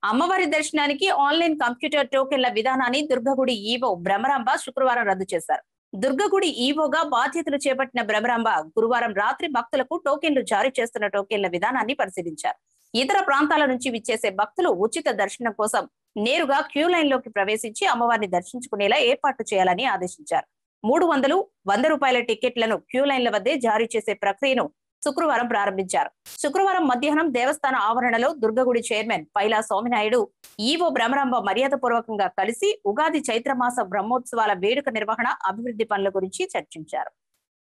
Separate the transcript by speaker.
Speaker 1: అమ్మవారి దర్శనానికి online computer టోకెన్ల విధానాన్ని దుర్గగుడి ఈవో భ్రమరాంబ శుక్రవారం రద్దు చేశారు దుర్గగుడి ఈవోగా బాధ్యతలు చేపట్టిన భ్రమరాంబ గురువారం రాత్రి భక్తులకు టోకెన్లు జారీ చేస్తున్న టోకెన్ల విధానాన్ని పరిశీలించారు ఇతర ప్రాంతాల నుంచి విచ్చేసే భక్తులు ఉచిత దర్శనం కోసం నేరుగా క్యూ లైన్ లోకి ప్రవేశించి అమ్మవారిని దర్శించుకునేలా ఏర్పాటు చేయాలని ఆదేశించారు మూడు వందలు వంద రూపాయల టికెట్లను క్యూ లైన్ల వద్దే జారీ చేసే ప్రక్రియను శుక్రవారం ప్రారంభించారు శుక్రవారం మధ్యాహ్నం దేవస్థాన ఆవరణలో దుర్గగుడి చైర్మన్ పైలా స్వామినాయుడు ఈవో భ్రమరాంబ మర్యాద పూర్వకంగా కలిసి ఉగాది చైత్రమాస బ్రహ్మోత్సవాల వేడుక నిర్వహణ అభివృద్ధి పనుల గురించి చర్చించారు